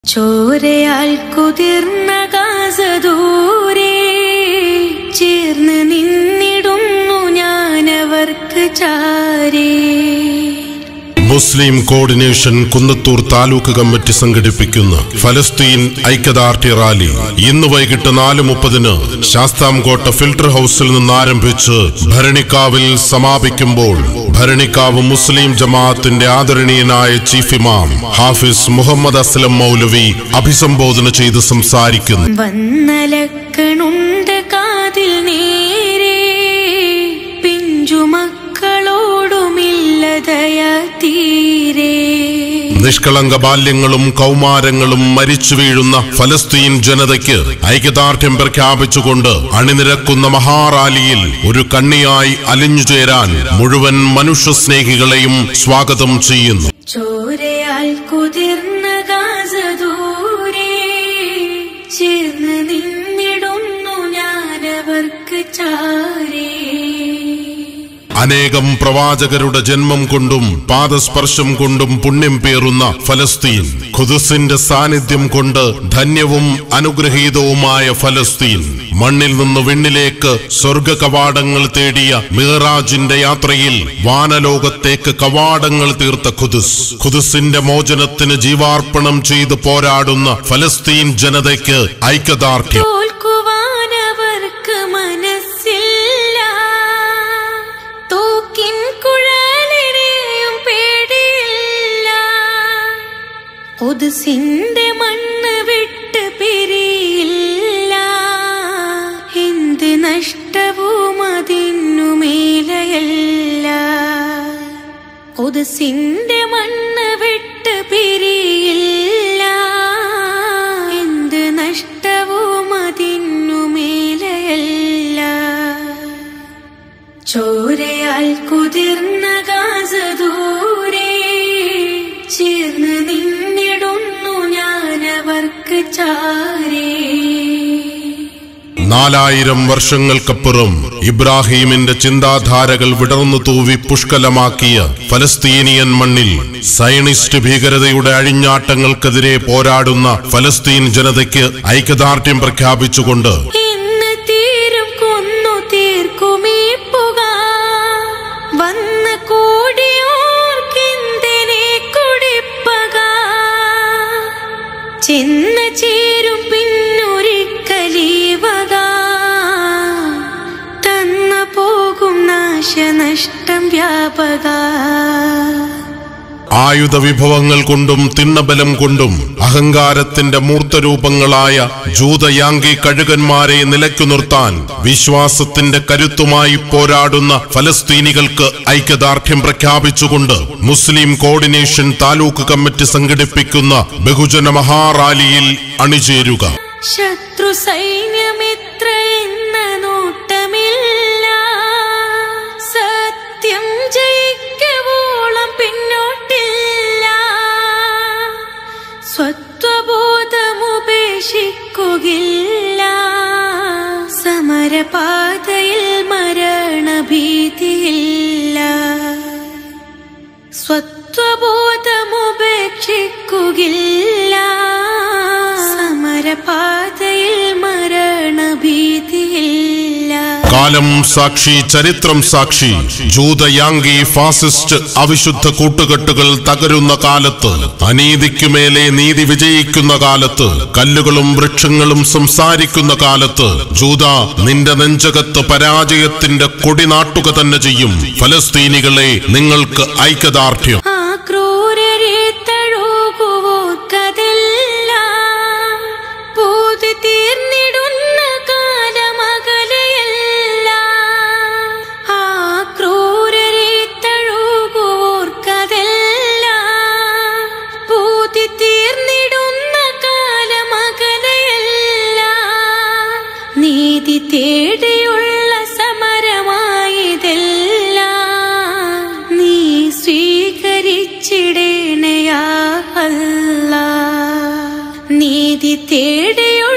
ചോരയാൽ കുതിർന്ന ഗാസദൂരെ ചേർന്ന് നിന്നിടുന്നു ഞാനവർക്ക് ചാരേ Muslim coordination Kunnathur taluk committee സംഘടിപ്പിക്കുന്ന ഫലസ്തീൻ ഐക്യദാർഢ്യ റാലി ഇന്ന് വൈകിട്ട് നാല് മുപ്പതിന് ശാസ്താംകോട്ട ഫിൽട്ടർ ഹൌസിൽ നിന്ന് ആരംഭിച്ച് ഭരണിക്കാവിൽ സമാപിക്കുമ്പോൾ ഭരണിക്കാവ് മുസ്ലിം ജമാഅത്തിന്റെ ആദരണീയനായ ചീഫ് ഇമാം ഹാഫിസ് മുഹമ്മദ് അസ്ലം മൗലവി അഭിസംബോധന ചെയ്ത് സംസാരിക്കുന്നു വന്നലക്കണുണ്ട് കാതിൽ നേരെ പിഞ്ചുമക്കളോടുമില്ലതയ തീരെ നിഷ്കളങ്ക ബാല്യങ്ങളും കൗമാരങ്ങളും മരിച്ചു വീഴുന്ന ഫലസ്തീൻ ജനതയ്ക്ക് ഐക്യദാർഢ്യം പ്രഖ്യാപിച്ചുകൊണ്ട് അണിനിരക്കുന്ന മഹാറാലിയിൽ ഒരു കണ്ണിയായി അലിഞ്ഞു ചേരാൻ മുഴുവൻ മനുഷ്യ സ്നേഹികളെയും സ്വാഗതം ചെയ്യുന്നു ചോരയാൽ കുതിർന്ന ഗാസദൂരെ ചേർന്ന് നിന്നിടുന്നു ഞാനവർക്ക് ചാരേ അനേകം പ്രവാചകരുടെ ജന്മം കൊണ്ടും പാദസ്പർശം കൊണ്ടും പുണ്യം പേറുന്ന ഫലസ്തീൻ ഖുദുസിന്റെ സാന്നിധ്യം കൊണ്ട് ധന്യവും അനുഗ്രഹീതവുമായ ഫലസ്തീൻ മണ്ണിൽ നിന്ന് വിണ്ണിലേക്ക് സ്വർഗ കവാടങ്ങൾ തേടിയ മിഹറാജിന്റെ യാത്രയിൽ വാനലോകത്തേക്ക് കവാടങ്ങൾ തീർത്ത ഖുദുസ് ഖുദുസിന്റെ മോചനത്തിന് ജീവാർപ്പണം ചെയ്ത് പോരാടുന്ന ഫലസ്തീൻ ജനതയ്ക്ക് ഐക്യദാർഢ്യം തോൽക്കുവാനവർക്ക് മനസ്സില്ല തോക്കിൻ കുഴലിനെയും പേടിയില്ല ഒതുസിന്റെ മണ്ണ് വിട്ട് പിരിയില്ല എന്ത് നഷ്ടവും അതിനു മേലയല്ല ഒതുസിന്റെ മണ്ണ് വിട്ട് പിരിയില്ല എന്ത് നഷ്ടവും അതിനു മേലയല്ല ചോരയാൽ കുതിർന്ന ഗാസദൂരെ ചേർന്ന് നിന്നിടുന്നു ഞാനവർക്ക് ചാരേ നാലായിരം വർഷങ്ങൾക്കപ്പുറം ഇബ്രാഹീമിന്റെ ചിന്താധാരകൾ വിടർന്നു തൂവി പുഷ്കലമാക്കിയ ഫലസ്തീനിയൻ മണ്ണിൽ സയണിസ്റ്റ് ഭീകരതയുടെ അഴിഞ്ഞാട്ടങ്ങൾക്കെതിരെ പോരാടുന്ന ഫലസ്തീൻ ജനതയ്ക്ക് ഐക്യദാർഢ്യം പ്രഖ്യാപിച്ചുകൊണ്ട് ഇന്ന് തീരും കൊന്നു തീർക്കുമീ പുക വന്ന കൂടിയോർക്കെന്തിനെ കുടിപ്പക ചെന്ന് ചേരും പിന്നൊരിക്കലീവക തന്ന പോകും നാശനഷ്ടം വ്യാപക ആയുധ വിഭവങ്ങൾ കൊണ്ടും തിണ്ണബലം കൊണ്ടും അഹങ്കാരത്തിന്റെ മൂർത്തരൂപങ്ങളായ ജൂതയാങ്കി കഴുകന്മാരെ നിലയ്ക്കു നിർത്താൻ വിശ്വാസത്തിന്റെ കരുത്തുമായി പോരാടുന്ന ഫലസ്തീനികൾക്ക് ഐക്യദാർഢ്യം പ്രഖ്യാപിച്ചുകൊണ്ട് മുസ്ലിം കോർഡിനേഷൻ താലൂക്ക് കമ്മിറ്റി സംഘടിപ്പിക്കുന്ന ബഹുജന മഹാറാലിയിൽ അണിചേരുക ശത്രു സൈന്യമിത്ര എന്ന നോട്ടമില്ല സത്യം ജയിക്കവോളം പിന്നോട്ടില്ല സ്വത്വബോധമുപേക്ഷിക്കുകയില്ല സമരപാതയിൽ മരണഭീതിയില്ല സ്വത്വബോധമുപേക്ഷിക്കുകയില്ല സമരപാതയിൽ മരണഭീതിയില്ല കാലം സാക്ഷി ചരിത്രം സാക്ഷി ജൂതയാങ്കി ഫാസിസ്റ്റ് അവിശുദ്ധ കൂട്ടുകെട്ടുകൾ തകരുന്ന കാലത്ത് അനീതിക്കുമേലെ നീതി വിജയിക്കുന്ന കാലത്ത് കല്ലുകളും വൃക്ഷങ്ങളും സംസാരിക്കുന്ന കാലത്ത് ജൂത നിന്റെ നെഞ്ചകത്ത് പരാജയത്തിന്റെ കൊടി നാട്ടുക തന്നെ ചെയ്യും ഫലസ്തീനികളെ നിങ്ങൾക്ക് ഐക്യദാർഢ്യം ആ ക്രൂരരെ തഴുകുവോർക്കതല്ല പൂതി തീർന്നിടുന്ന കാലമകലയല്ല ആ ക്രൂരരെ തഴുകുവോർക്കതല്ല പൂതി തീർന്നിടുന്ന കാലമകലയല്ല നീതി തേടിയുള്ള സമരമായതല്ല നീ സ്വീകരിച്ചിടേണയാ അല്ല നീതി തേടിയുള്ള